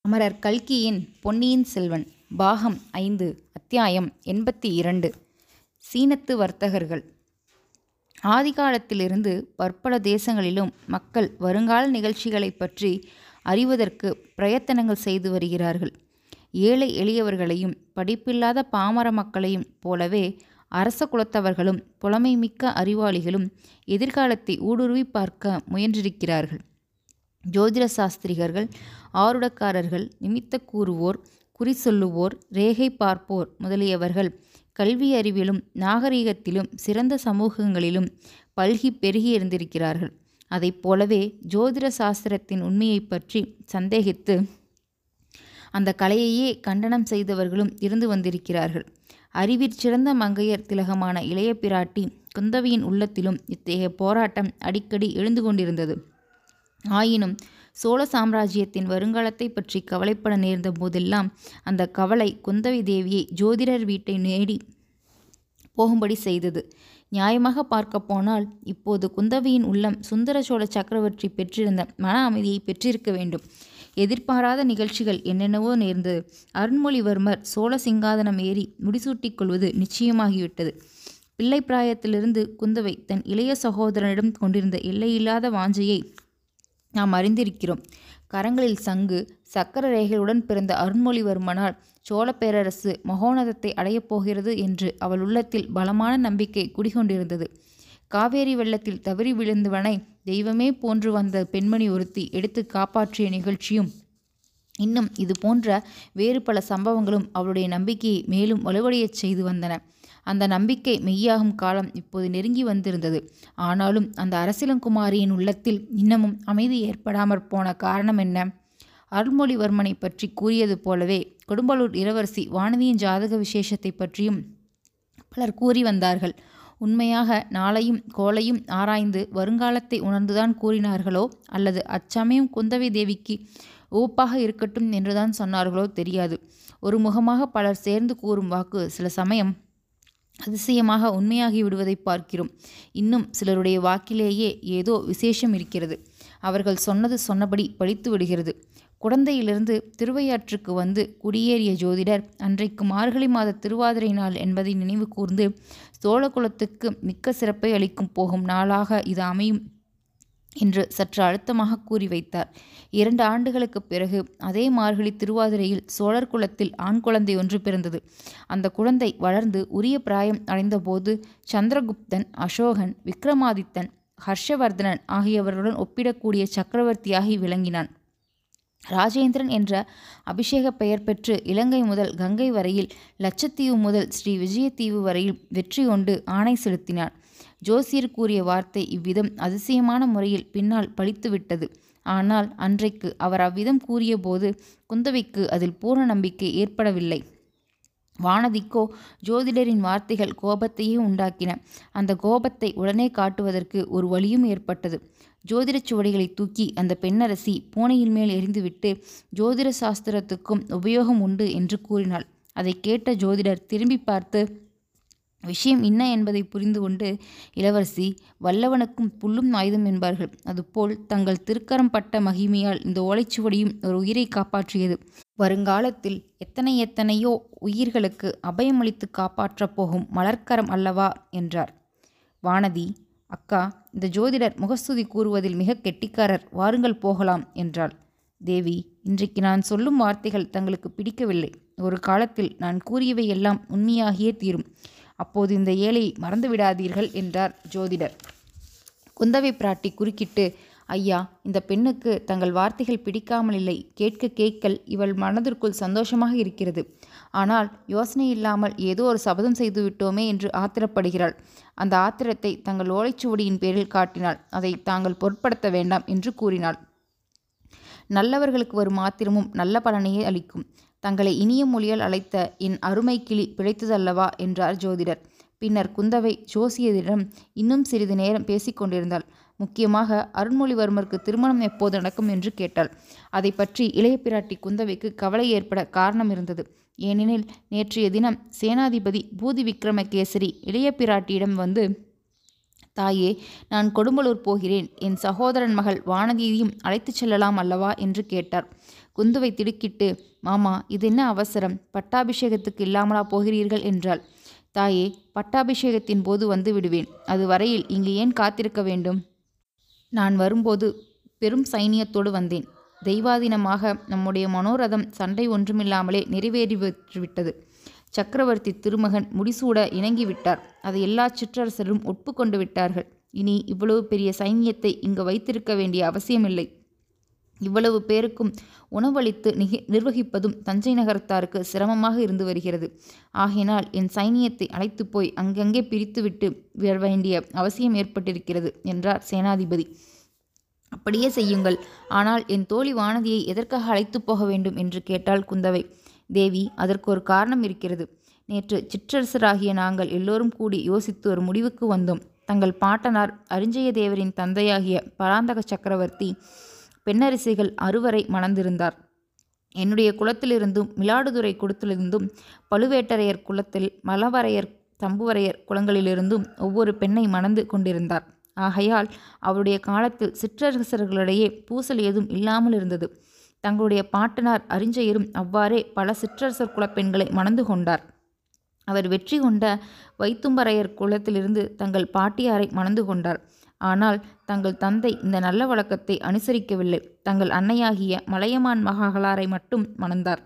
அமரர் கல்கியின் பொன்னியின் செல்வன் பாகம் ஐந்து அத்தியாயம் எண்பத்தி இரண்டு சீனத்து வர்த்தகர்கள் ஆதிகாலத்திலிருந்து பற்பல தேசங்களிலும் மக்கள் வருங்கால நிகழ்ச்சிகளைப் பற்றி அறிவதற்கு பிரயத்தனங்கள் செய்து வருகிறார்கள் ஏழை எளியவர்களையும் படிப்பில்லாத பாமர மக்களையும் போலவே அரச குலத்தவர்களும் புலமைமிக்க அறிவாளிகளும் எதிர்காலத்தை ஊடுருவி பார்க்க முயன்றிருக்கிறார்கள் ஜோதிட சாஸ்திரிகர்கள் ஆருடக்காரர்கள் நிமித்த கூறுவோர் குறி சொல்லுவோர் ரேகை பார்ப்போர் முதலியவர்கள் கல்வி அறிவிலும் நாகரிகத்திலும் சிறந்த சமூகங்களிலும் பல்கி பெருகி இருந்திருக்கிறார்கள் அதைப் போலவே ஜோதிட சாஸ்திரத்தின் உண்மையைப் பற்றி சந்தேகித்து அந்த கலையையே கண்டனம் செய்தவர்களும் இருந்து வந்திருக்கிறார்கள் அறிவிற் சிறந்த மங்கையர் திலகமான இளைய பிராட்டி குந்தவியின் உள்ளத்திலும் இத்தகைய போராட்டம் அடிக்கடி எழுந்து கொண்டிருந்தது ஆயினும் சோழ சாம்ராஜ்யத்தின் வருங்காலத்தை பற்றி கவலைப்பட நேர்ந்த போதெல்லாம் அந்த கவலை குந்தவி தேவியை ஜோதிடர் வீட்டை நேடி போகும்படி செய்தது நியாயமாக பார்க்க போனால் இப்போது குந்தவியின் உள்ளம் சுந்தர சோழ சக்கரவர்த்தி பெற்றிருந்த மன அமைதியை பெற்றிருக்க வேண்டும் எதிர்பாராத நிகழ்ச்சிகள் என்னென்னவோ நேர்ந்தது அருண்மொழிவர்மர் சோழ சிங்காதனம் ஏறி முடிசூட்டிக் கொள்வது நிச்சயமாகிவிட்டது பிள்ளை பிராயத்திலிருந்து குந்தவை தன் இளைய சகோதரனிடம் கொண்டிருந்த எல்லையில்லாத வாஞ்சையை நாம் அறிந்திருக்கிறோம் கரங்களில் சங்கு சக்கர ரேகையுடன் பிறந்த அருண்மொழிவர்மனால் சோழ பேரரசு மகோனதத்தை அடையப் போகிறது என்று அவள் உள்ளத்தில் பலமான நம்பிக்கை குடிகொண்டிருந்தது காவேரி வெள்ளத்தில் தவறி விழுந்தவனை தெய்வமே போன்று வந்த பெண்மணி ஒருத்தி எடுத்து காப்பாற்றிய நிகழ்ச்சியும் இன்னும் இது போன்ற வேறு பல சம்பவங்களும் அவளுடைய நம்பிக்கையை மேலும் வலுவடையச் செய்து வந்தன அந்த நம்பிக்கை மெய்யாகும் காலம் இப்போது நெருங்கி வந்திருந்தது ஆனாலும் அந்த அரசிலங்குமாரியின் உள்ளத்தில் இன்னமும் அமைதி ஏற்படாமற் போன காரணம் என்ன அருள்மொழிவர்மனை பற்றி கூறியது போலவே கொடும்பலூர் இளவரசி வானதியின் ஜாதக விசேஷத்தை பற்றியும் பலர் கூறி வந்தார்கள் உண்மையாக நாளையும் கோளையும் ஆராய்ந்து வருங்காலத்தை உணர்ந்துதான் கூறினார்களோ அல்லது அச்சமயம் குந்தவை தேவிக்கு ஓப்பாக இருக்கட்டும் என்றுதான் சொன்னார்களோ தெரியாது ஒரு முகமாக பலர் சேர்ந்து கூறும் வாக்கு சில சமயம் அதிசயமாக உண்மையாகி விடுவதை பார்க்கிறோம் இன்னும் சிலருடைய வாக்கிலேயே ஏதோ விசேஷம் இருக்கிறது அவர்கள் சொன்னது சொன்னபடி பழித்து விடுகிறது குடந்தையிலிருந்து திருவையாற்றுக்கு வந்து குடியேறிய ஜோதிடர் அன்றைக்கு மார்கழி மாத திருவாதிரை நாள் என்பதை நினைவு கூர்ந்து சோழகுலத்துக்கு மிக்க சிறப்பை அளிக்கும் போகும் நாளாக இது அமையும் என்று சற்று அழுத்தமாக கூறி வைத்தார் இரண்டு ஆண்டுகளுக்கு பிறகு அதே மார்கழி திருவாதிரையில் சோழர் குலத்தில் ஆண் குழந்தை ஒன்று பிறந்தது அந்த குழந்தை வளர்ந்து உரிய பிராயம் அடைந்தபோது சந்திரகுப்தன் அசோகன் விக்ரமாதித்தன் ஹர்ஷவர்தனன் ஆகியவர்களுடன் ஒப்பிடக்கூடிய சக்கரவர்த்தியாகி விளங்கினான் ராஜேந்திரன் என்ற அபிஷேக பெயர் பெற்று இலங்கை முதல் கங்கை வரையில் லட்சத்தீவு முதல் ஸ்ரீ விஜயத்தீவு வரையில் வெற்றி கொண்டு ஆணை செலுத்தினான் ஜோசியர் கூறிய வார்த்தை இவ்விதம் அதிசயமான முறையில் பின்னால் பழித்துவிட்டது ஆனால் அன்றைக்கு அவர் அவ்விதம் கூறியபோது குந்தவைக்கு அதில் பூர்ண நம்பிக்கை ஏற்படவில்லை வானதிக்கோ ஜோதிடரின் வார்த்தைகள் கோபத்தையே உண்டாக்கின அந்த கோபத்தை உடனே காட்டுவதற்கு ஒரு வழியும் ஏற்பட்டது ஜோதிடச் சுவடிகளை தூக்கி அந்த பெண்ணரசி பூனையின் மேல் எரிந்துவிட்டு ஜோதிட சாஸ்திரத்துக்கும் உபயோகம் உண்டு என்று கூறினாள் அதை கேட்ட ஜோதிடர் திரும்பி பார்த்து விஷயம் என்ன என்பதை புரிந்து கொண்டு இளவரசி வல்லவனுக்கும் புல்லும் ஆயுதம் என்பார்கள் அதுபோல் தங்கள் திருக்கரம் பட்ட மகிமையால் இந்த ஓலைச்சுவடியும் ஒரு உயிரை காப்பாற்றியது வருங்காலத்தில் எத்தனை எத்தனையோ உயிர்களுக்கு அபயமளித்து காப்பாற்றப் போகும் மலர்க்கரம் அல்லவா என்றார் வானதி அக்கா இந்த ஜோதிடர் முகஸ்துதி கூறுவதில் மிக கெட்டிக்காரர் வாருங்கள் போகலாம் என்றாள் தேவி இன்றைக்கு நான் சொல்லும் வார்த்தைகள் தங்களுக்கு பிடிக்கவில்லை ஒரு காலத்தில் நான் கூறியவை எல்லாம் உண்மையாகியே தீரும் அப்போது இந்த ஏழையை மறந்து விடாதீர்கள் என்றார் ஜோதிடர் குந்தவை பிராட்டி குறுக்கிட்டு ஐயா இந்த பெண்ணுக்கு தங்கள் வார்த்தைகள் பிடிக்காமல் இல்லை கேட்க கேட்கல் இவள் மனதிற்குள் சந்தோஷமாக இருக்கிறது ஆனால் யோசனை இல்லாமல் ஏதோ ஒரு சபதம் செய்து விட்டோமே என்று ஆத்திரப்படுகிறாள் அந்த ஆத்திரத்தை தங்கள் ஓலைச்சுவடியின் பேரில் காட்டினாள் அதை தாங்கள் பொருட்படுத்த வேண்டாம் என்று கூறினாள் நல்லவர்களுக்கு வரும் ஆத்திரமும் நல்ல பலனையே அளிக்கும் தங்களை இனிய மொழியால் அழைத்த என் அருமை கிளி பிழைத்ததல்லவா என்றார் ஜோதிடர் பின்னர் குந்தவை ஜோசியரிடம் இன்னும் சிறிது நேரம் பேசிக்கொண்டிருந்தாள் முக்கியமாக அருண்மொழிவர்மருக்கு திருமணம் எப்போது நடக்கும் என்று கேட்டாள் அதை பற்றி இளைய பிராட்டி குந்தவைக்கு கவலை ஏற்பட காரணம் இருந்தது ஏனெனில் நேற்றைய தினம் சேனாதிபதி பூதி விக்ரமகேசரி இளைய பிராட்டியிடம் வந்து தாயே நான் கொடும்பலூர் போகிறேன் என் சகோதரன் மகள் வானதியையும் அழைத்துச் செல்லலாம் அல்லவா என்று கேட்டார் குந்துவை திடுக்கிட்டு மாமா இது என்ன அவசரம் பட்டாபிஷேகத்துக்கு இல்லாமலா போகிறீர்கள் என்றாள் தாயே பட்டாபிஷேகத்தின் போது வந்து விடுவேன் அது வரையில் இங்கு ஏன் காத்திருக்க வேண்டும் நான் வரும்போது பெரும் சைனியத்தோடு வந்தேன் தெய்வாதீனமாக நம்முடைய மனோரதம் சண்டை ஒன்றுமில்லாமலே நிறைவேறிவிட்டது சக்கரவர்த்தி திருமகன் முடிசூட இணங்கிவிட்டார் அதை எல்லா சிற்றரசரும் ஒப்புக்கொண்டு விட்டார்கள் இனி இவ்வளவு பெரிய சைன்யத்தை இங்கு வைத்திருக்க வேண்டிய அவசியமில்லை இவ்வளவு பேருக்கும் உணவளித்து நிகி நிர்வகிப்பதும் தஞ்சை நகரத்தாருக்கு சிரமமாக இருந்து வருகிறது ஆகையினால் என் சைனியத்தை அழைத்து போய் அங்கங்கே பிரித்துவிட்டு வர வேண்டிய அவசியம் ஏற்பட்டிருக்கிறது என்றார் சேனாதிபதி அப்படியே செய்யுங்கள் ஆனால் என் தோழி வானதியை எதற்காக அழைத்து போக வேண்டும் என்று கேட்டாள் குந்தவை தேவி அதற்கு ஒரு காரணம் இருக்கிறது நேற்று சிற்றரசராகிய நாங்கள் எல்லோரும் கூடி யோசித்து ஒரு முடிவுக்கு வந்தோம் தங்கள் பாட்டனார் அரிஞ்சய தேவரின் தந்தையாகிய பராந்தக சக்கரவர்த்தி பெண்ணரசிகள் அறுவரை மணந்திருந்தார் என்னுடைய குலத்திலிருந்தும் மிலாடுதுறை குலத்திலிருந்தும் பழுவேட்டரையர் குலத்தில் மலவரையர் தம்புவரையர் குலங்களிலிருந்தும் ஒவ்வொரு பெண்ணை மணந்து கொண்டிருந்தார் ஆகையால் அவருடைய காலத்தில் சிற்றரசர்களிடையே பூசல் ஏதும் இல்லாமல் இருந்தது தங்களுடைய பாட்டனார் அரிஞ்சயரும் அவ்வாறே பல சிற்றரசர் குலப்பெண்களை மணந்து கொண்டார் அவர் வெற்றி கொண்ட வைத்தும்பரையர் குலத்திலிருந்து தங்கள் பாட்டியாரை மணந்து கொண்டார் ஆனால் தங்கள் தந்தை இந்த நல்ல வழக்கத்தை அனுசரிக்கவில்லை தங்கள் அன்னையாகிய மலையமான் மகாகளாரை மட்டும் மணந்தார்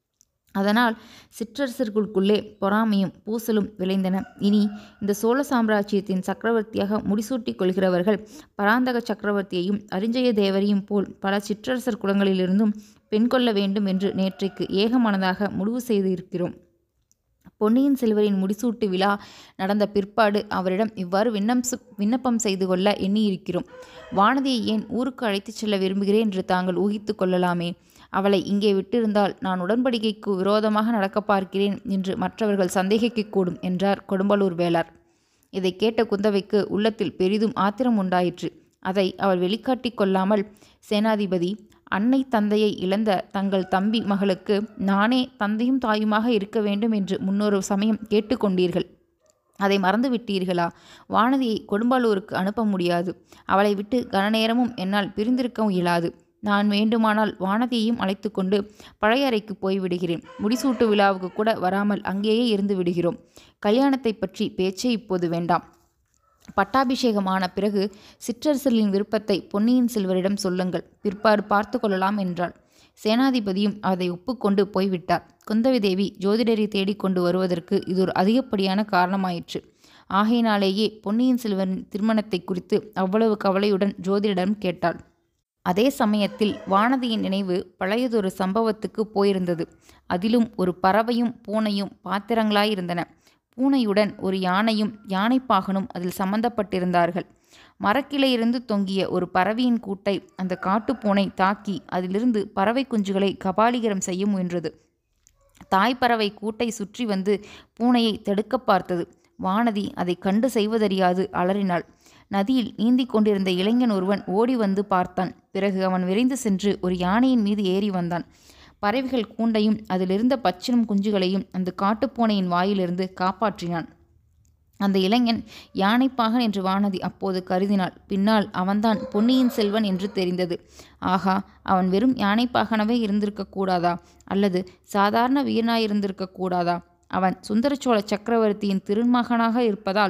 அதனால் சிற்றரசர்களுக்குள்ளே பொறாமையும் பூசலும் விளைந்தன இனி இந்த சோழ சாம்ராஜ்யத்தின் சக்கரவர்த்தியாக முடிசூட்டிக் கொள்கிறவர்கள் பராந்தக சக்கரவர்த்தியையும் அரிஞ்சய தேவரையும் போல் பல சிற்றரசர் குலங்களிலிருந்தும் பெண் கொள்ள வேண்டும் என்று நேற்றைக்கு ஏகமனதாக முடிவு செய்து இருக்கிறோம் பொன்னியின் செல்வரின் முடிசூட்டு விழா நடந்த பிற்பாடு அவரிடம் இவ்வாறு விண்ணம் விண்ணப்பம் செய்து கொள்ள எண்ணியிருக்கிறோம் வானதியை ஏன் ஊருக்கு அழைத்துச் செல்ல விரும்புகிறேன் என்று தாங்கள் ஊகித்து கொள்ளலாமே அவளை இங்கே விட்டிருந்தால் நான் உடன்படிக்கைக்கு விரோதமாக நடக்கப் பார்க்கிறேன் என்று மற்றவர்கள் சந்தேகிக்கக்கூடும் என்றார் கொடும்பலூர் வேளார் இதை கேட்ட குந்தவைக்கு உள்ளத்தில் பெரிதும் ஆத்திரம் உண்டாயிற்று அதை அவள் வெளிக்காட்டிக் கொள்ளாமல் சேனாதிபதி அன்னை தந்தையை இழந்த தங்கள் தம்பி மகளுக்கு நானே தந்தையும் தாயுமாக இருக்க வேண்டும் என்று முன்னொரு சமயம் கேட்டுக்கொண்டீர்கள் அதை மறந்து விட்டீர்களா வானதியை கொடும்பாலூருக்கு அனுப்ப முடியாது அவளை விட்டு கனநேரமும் என்னால் பிரிந்திருக்கவும் இயலாது நான் வேண்டுமானால் வானதியையும் அழைத்து கொண்டு பழைய அறைக்கு போய்விடுகிறேன் முடிசூட்டு விழாவுக்கு கூட வராமல் அங்கேயே இருந்து விடுகிறோம் கல்யாணத்தை பற்றி பேச்சே இப்போது வேண்டாம் பட்டாபிஷேகமான பிறகு சிற்றரசர்களின் விருப்பத்தை பொன்னியின் செல்வரிடம் சொல்லுங்கள் பிற்பாடு பார்த்து கொள்ளலாம் என்றாள் சேனாதிபதியும் அதை ஒப்புக்கொண்டு போய்விட்டார் குந்தவி தேவி ஜோதிடரை தேடிக்கொண்டு வருவதற்கு இது ஒரு அதிகப்படியான காரணமாயிற்று ஆகையினாலேயே பொன்னியின் செல்வரின் திருமணத்தை குறித்து அவ்வளவு கவலையுடன் ஜோதிடரிடம் கேட்டாள் அதே சமயத்தில் வானதியின் நினைவு பழையதொரு சம்பவத்துக்கு போயிருந்தது அதிலும் ஒரு பறவையும் பூனையும் பாத்திரங்களாயிருந்தன பூனையுடன் ஒரு யானையும் யானைப்பாகனும் அதில் சம்பந்தப்பட்டிருந்தார்கள் மரக்கிளையிலிருந்து தொங்கிய ஒரு பறவையின் கூட்டை அந்த காட்டுப்பூனை தாக்கி அதிலிருந்து பறவை குஞ்சுகளை கபாலீகரம் செய்ய முயன்றது தாய்ப்பறவை கூட்டை சுற்றி வந்து பூனையை தடுக்க பார்த்தது வானதி அதை கண்டு செய்வதறியாது அலறினாள் நதியில் நீந்திக் கொண்டிருந்த இளைஞன் ஒருவன் ஓடி வந்து பார்த்தான் பிறகு அவன் விரைந்து சென்று ஒரு யானையின் மீது ஏறி வந்தான் பறவைகள் கூண்டையும் அதிலிருந்த பச்சினும் குஞ்சுகளையும் அந்த காட்டுப்பூனையின் வாயிலிருந்து காப்பாற்றினான் அந்த இளைஞன் யானைப்பாகன் என்று வானதி அப்போது கருதினாள் பின்னால் அவன்தான் பொன்னியின் செல்வன் என்று தெரிந்தது ஆகா அவன் வெறும் யானைப்பாகனவே இருந்திருக்க கூடாதா அல்லது சாதாரண வீரனாயிருந்திருக்க கூடாதா அவன் சுந்தரச்சோழ சக்கரவர்த்தியின் திருமகனாக இருப்பதால்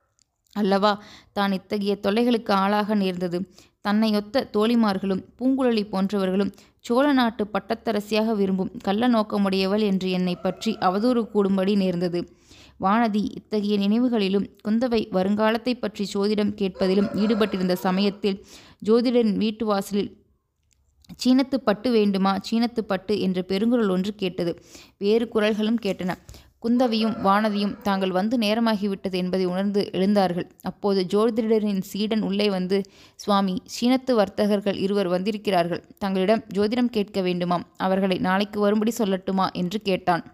அல்லவா தான் இத்தகைய தொல்லைகளுக்கு ஆளாக நேர்ந்தது தன்னையொத்த தோழிமார்களும் பூங்குழலி போன்றவர்களும் சோழ நாட்டு பட்டத்தரசியாக விரும்பும் கள்ள நோக்கமுடையவள் என்று என்னை பற்றி அவதூறு கூடும்படி நேர்ந்தது வானதி இத்தகைய நினைவுகளிலும் குந்தவை வருங்காலத்தை பற்றி ஜோதிடம் கேட்பதிலும் ஈடுபட்டிருந்த சமயத்தில் ஜோதிடரின் வீட்டு வாசலில் சீனத்து பட்டு வேண்டுமா சீனத்து பட்டு என்ற பெருங்குரல் ஒன்று கேட்டது வேறு குரல்களும் கேட்டன குந்தவியும் வானதியும் தாங்கள் வந்து நேரமாகிவிட்டது என்பதை உணர்ந்து எழுந்தார்கள் அப்போது ஜோதிடரின் சீடன் உள்ளே வந்து சுவாமி சீனத்து வர்த்தகர்கள் இருவர் வந்திருக்கிறார்கள் தங்களிடம் ஜோதிடம் கேட்க வேண்டுமாம் அவர்களை நாளைக்கு வரும்படி சொல்லட்டுமா என்று கேட்டான்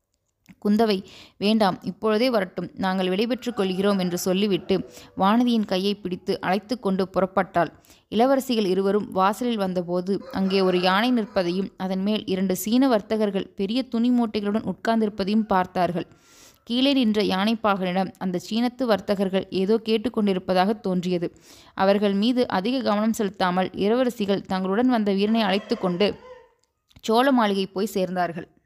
குந்தவை வேண்டாம் இப்பொழுதே வரட்டும் நாங்கள் விடைபெற்றுக் கொள்கிறோம் என்று சொல்லிவிட்டு வானதியின் கையை பிடித்து அழைத்து கொண்டு புறப்பட்டாள் இளவரசிகள் இருவரும் வாசலில் வந்தபோது அங்கே ஒரு யானை நிற்பதையும் அதன் மேல் இரண்டு சீன வர்த்தகர்கள் பெரிய துணி மூட்டைகளுடன் உட்கார்ந்திருப்பதையும் பார்த்தார்கள் கீழே நின்ற யானைப்பாகனிடம் அந்த சீனத்து வர்த்தகர்கள் ஏதோ கேட்டுக்கொண்டிருப்பதாக தோன்றியது அவர்கள் மீது அதிக கவனம் செலுத்தாமல் இளவரசிகள் தங்களுடன் வந்த வீரனை அழைத்து கொண்டு சோழ மாளிகை போய் சேர்ந்தார்கள்